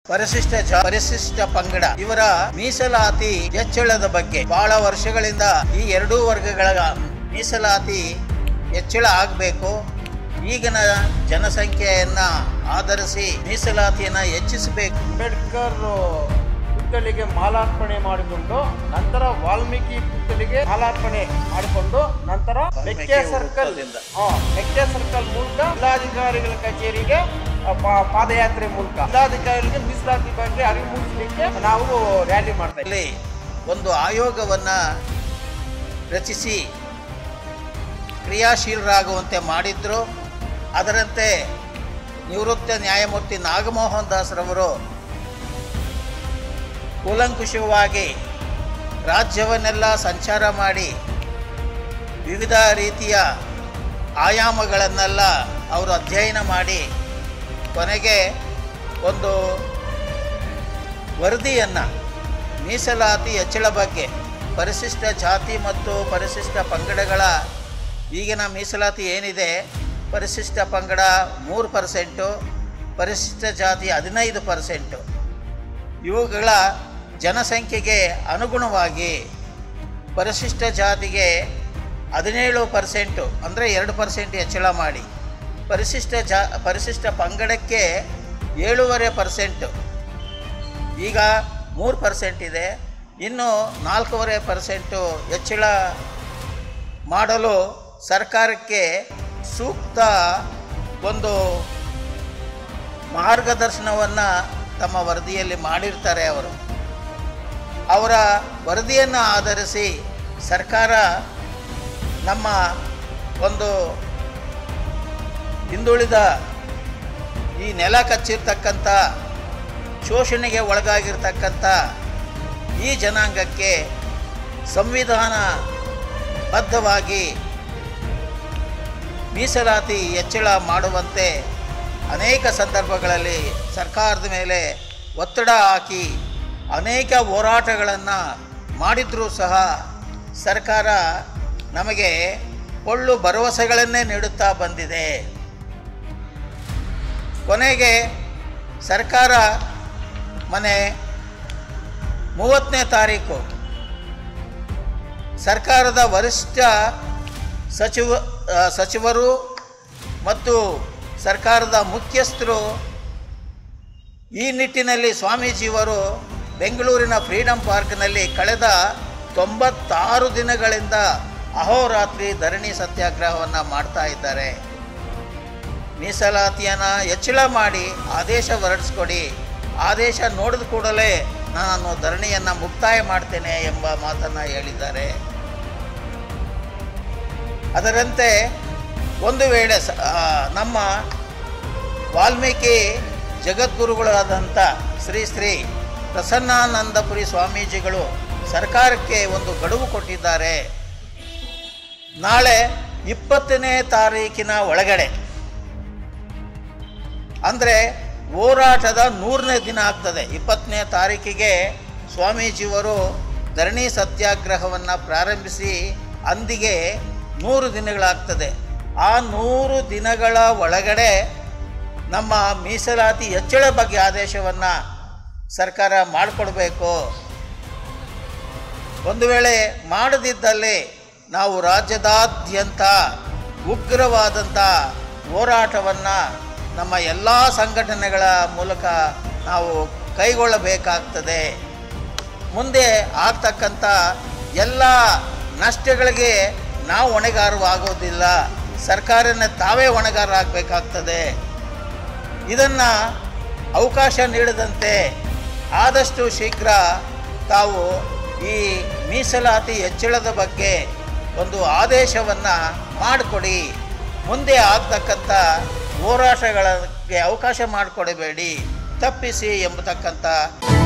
ಪರಿಶಿಷ್ಟ ಜಾ- ಪರಿಶಿಷ್ಟ ಪಂಗಡ ಇವರ ಮೀಸಲಾತಿ ಹೆಚ್ಚಳದ ಬಗ್ಗೆ ಬಹಳ ವರ್ಷಗಳಿಂದ ಈ ಎರಡೂ ವರ್ಗಗಳ ಮೀಸಲಾತಿ ಹೆಚ್ಚಳ ಆಗಬೇಕು ಈಗಿನ ಜನಸಂಖ್ಯೆಯನ್ನ ಆಧರಿಸಿ ಮೀಸಲಾತಿಯನ್ನ ಹೆಚ್ಚಿಸಬೇಕು ಅಂಬೇಡ್ಕರ್ ಪುತ್ಥಳಿಗೆ ಮಾಲಾರ್ಪಣೆ ಮಾಡಿಕೊಂಡು ನಂತರ ವಾಲ್ಮೀಕಿ ಪುತ್ಥಳಿಗೆ ಮಾಲಾರ್ಪಣೆ ಮಾಡಿಕೊಂಡು ನಂತರ ಮೆಕ್ಕೆ ಸರ್ಕಲ್ ವೃತ್ತದಿಂದ. ಹಾ, ಮೆಕ್ಕೆ ಸರ್ಕಲ್ ಮೂಲಕ ಜಿಲ್ಲಾಧಿಕಾರಿಗಳ ಕಚೇರಿಗೆ ಆ, ಪಾ- ಪಾದಯಾತ್ರೆ ಮೂಲಕ ಜಿಲ್ಲಾಧಿಕಾರಿಗಳಿಗೆ ಮೀಸಲಾತಿ ಬಗ್ಗೆ ಅರಿವು ಮೂಡಿಸಲಿಕ್ಕೆ ನಾವು ರ್ಯಾಲಿ ಮಾಡ್ತಾ ಇದ್ದೀವಿ ಇಲ್ಲಿ ಒಂದು ಆಯೋಗವನ್ನ ರಚಿಸಿ ಕ್ರಿಯಾಶೀಲರಾಗುವಂತೆ ಮಾಡಿದ್ರು ಅದರಂತೆ ನಿವೃತ್ತ ನ್ಯಾಯಮೂರ್ತಿ ನಾಗಮೋಹನ್ ದಾಸ್ರವರು ಕೂಲಂಕುಷವಾಗಿ ರಾಜ್ಯವನ್ನೆಲ್ಲ ಸಂಚಾರ ಮಾಡಿ ವಿವಿಧ ರೀತಿಯ ಆಯಾಮಗಳನ್ನೆಲ್ಲ ಅವರು ಅಧ್ಯಯನ ಮಾಡಿ ಕೊನೆಗೆ ಒಂದು ವರದಿಯನ್ನು ಮೀಸಲಾತಿ ಹೆಚ್ಚಳ ಬಗ್ಗೆ ಪರಿಶಿಷ್ಟ ಜಾತಿ ಮತ್ತು ಪರಿಶಿಷ್ಟ ಪಂಗಡಗಳ ಈಗಿನ ಮೀಸಲಾತಿ ಏನಿದೆ ಪರಿಶಿಷ್ಟ ಪಂಗಡ ಮೂರು ಪರ್ಸೆಂಟು ಪರಿಶಿಷ್ಟ ಜಾತಿ ಹದಿನೈದು ಪರ್ಸೆಂಟು ಇವುಗಳ ಜನಸಂಖ್ಯೆಗೆ ಅನುಗುಣವಾಗಿ ಪರಿಶಿಷ್ಟ ಜಾತಿಗೆ ಹದಿನೇಳು ಪರ್ಸೆಂಟು ಅಂದರೆ ಎರಡು ಪರ್ಸೆಂಟ್ ಹೆಚ್ಚಳ ಮಾಡಿ ಪರಿಶಿಷ್ಟ ಜಾ ಪರಿಶಿಷ್ಟ ಪಂಗಡಕ್ಕೆ ಏಳೂವರೆ ಪರ್ಸೆಂಟು ಈಗ ಮೂರು ಪರ್ಸೆಂಟ್ ಇದೆ ಇನ್ನು ನಾಲ್ಕೂವರೆ ಪರ್ಸೆಂಟು ಹೆಚ್ಚಳ ಮಾಡಲು ಸರ್ಕಾರಕ್ಕೆ ಸೂಕ್ತ ಒಂದು ಮಾರ್ಗದರ್ಶನವನ್ನು ತಮ್ಮ ವರದಿಯಲ್ಲಿ ಮಾಡಿರ್ತಾರೆ ಅವರು ಅವರ ವರದಿಯನ್ನು ಆಧರಿಸಿ ಸರ್ಕಾರ ನಮ್ಮ ಒಂದು ಹಿಂದುಳಿದ ಈ ನೆಲ ಕಚ್ಚಿರ್ತಕ್ಕಂಥ ಶೋಷಣೆಗೆ ಒಳಗಾಗಿರ್ತಕ್ಕಂಥ ಈ ಜನಾಂಗಕ್ಕೆ ಸಂವಿಧಾನ ಬದ್ಧವಾಗಿ ಮೀಸಲಾತಿ ಹೆಚ್ಚಳ ಮಾಡುವಂತೆ ಅನೇಕ ಸಂದರ್ಭಗಳಲ್ಲಿ ಸರ್ಕಾರದ ಮೇಲೆ ಒತ್ತಡ ಹಾಕಿ ಅನೇಕ ಹೋರಾಟಗಳನ್ನು ಮಾಡಿದ್ರೂ ಸಹ ಸರ್ಕಾರ ನಮಗೆ ಕೊಳ್ಳು ಭರವಸೆಗಳನ್ನೇ ನೀಡುತ್ತಾ ಬಂದಿದೆ ಕೊನೆಗೆ ಸರ್ಕಾರ ಮನೆ ಮೂವತ್ತನೇ ತಾರೀಕು ಸರ್ಕಾರದ ವರಿಷ್ಠ ಸಚಿವ ಆ, ಸಚಿವರು ಮತ್ತು ಸರ್ಕಾರದ ಮುಖ್ಯಸ್ಥರು ಈ ನಿಟ್ಟಿನಲ್ಲಿ ಸ್ವಾಮೀಜಿಯವರು ಬೆಂಗಳೂರಿನ ಫ್ರೀಡಂ ಪಾರ್ಕ್ನಲ್ಲಿ ಕಳೆದ ತೊಂಬತ್ತಾರು ದಿನಗಳಿಂದ ಅಹೋರಾತ್ರಿ ಧರಣಿ ಸತ್ಯಾಗ್ರಹವನ್ನು ಮಾಡ್ತಾ ಇದ್ದಾರೆ ಮೀಸಲಾತಿಯನ್ನು ಹೆಚ್ಚಳ ಮಾಡಿ ಆದೇಶ ಹೊರಡಿಸ್ಕೊಡಿ ಆದೇಶ ನೋಡಿದ ಕೂಡಲೇ ನಾನು ಧರಣಿಯನ್ನು ಮುಕ್ತಾಯ ಮಾಡ್ತೇನೆ ಎಂಬ ಮಾತನ್ನು ಹೇಳಿದ್ದಾರೆ ಅದರಂತೆ ಒಂದು ವೇಳೆ ಸ ಆ, ನಮ್ಮ ವಾಲ್ಮೀಕಿ ಜಗದ್ಗುರುಗಳಾದಂಥ ಶ್ರೀ ಶ್ರೀ ಪ್ರಸನ್ನಾನಂದಪುರಿ ಸ್ವಾಮೀಜಿಗಳು ಸರ್ಕಾರಕ್ಕೆ ಒಂದು ಗಡುವು ಕೊಟ್ಟಿದ್ದಾರೆ ನಾಳೆ ಇಪ್ಪತ್ತನೇ ತಾರೀಕಿನ ಒಳಗಡೆ ಅಂದರೆ ಹೋರಾಟದ ನೂರನೇ ದಿನ ಆಗ್ತದೆ ಇಪ್ಪತ್ತನೇ ತಾರೀಕಿಗೆ ಸ್ವಾಮೀಜಿಯವರು ಧರಣಿ ಸತ್ಯಾಗ್ರಹವನ್ನು ಪ್ರಾರಂಭಿಸಿ ಅಂದಿಗೆ ನೂರು ದಿನಗಳಾಗ್ತದೆ ಆ ನೂರು ದಿನಗಳ ಒಳಗಡೆ ನಮ್ಮ ಮೀಸಲಾತಿ ಹೆಚ್ಚಳ ಬಗ್ಗೆ ಆದೇಶವನ್ನು ಸರ್ಕಾರ ಮಾಡಿಕೊಡ್ಬೇಕು ಒಂದು ವೇಳೆ ಮಾಡದಿದ್ದಲ್ಲಿ ನಾವು ರಾಜ್ಯದಾದ್ಯಂತ ಉಗ್ರವಾದಂಥ ಹೋರಾಟವನ್ನು ನಮ್ಮ ಎಲ್ಲ ಸಂಘಟನೆಗಳ ಮೂಲಕ ನಾವು ಕೈಗೊಳ್ಳಬೇಕಾಗ್ತದೆ ಮುಂದೆ ಆಗ್ತಕ್ಕಂಥ ಎಲ್ಲ ನಷ್ಟಗಳಿಗೆ ನಾವು ಹೊಣೆಗಾರವಾಗೋದಿಲ್ಲ ಸರ್ಕಾರನೇ ತಾವೇ ಹೊಣೆಗಾರರಾಗಬೇಕಾಗ್ತದೆ ಇದನ್ನು ಅವಕಾಶ ನೀಡದಂತೆ ಆದಷ್ಟು ಶೀಘ್ರ ತಾವು ಈ ಮೀಸಲಾತಿ ಹೆಚ್ಚಳದ ಬಗ್ಗೆ ಒಂದು ಆದೇಶವನ್ನು ಮಾಡಿಕೊಡಿ ಮುಂದೆ ಆಗ್ತಕ್ಕಂಥ ಹೋರಾಟಗಳಿಗೆ ಅವಕಾಶ ಮಾಡಿಕೊಡಬೇಡಿ ತಪ್ಪಿಸಿ ಎಂಬತಕ್ಕಂಥ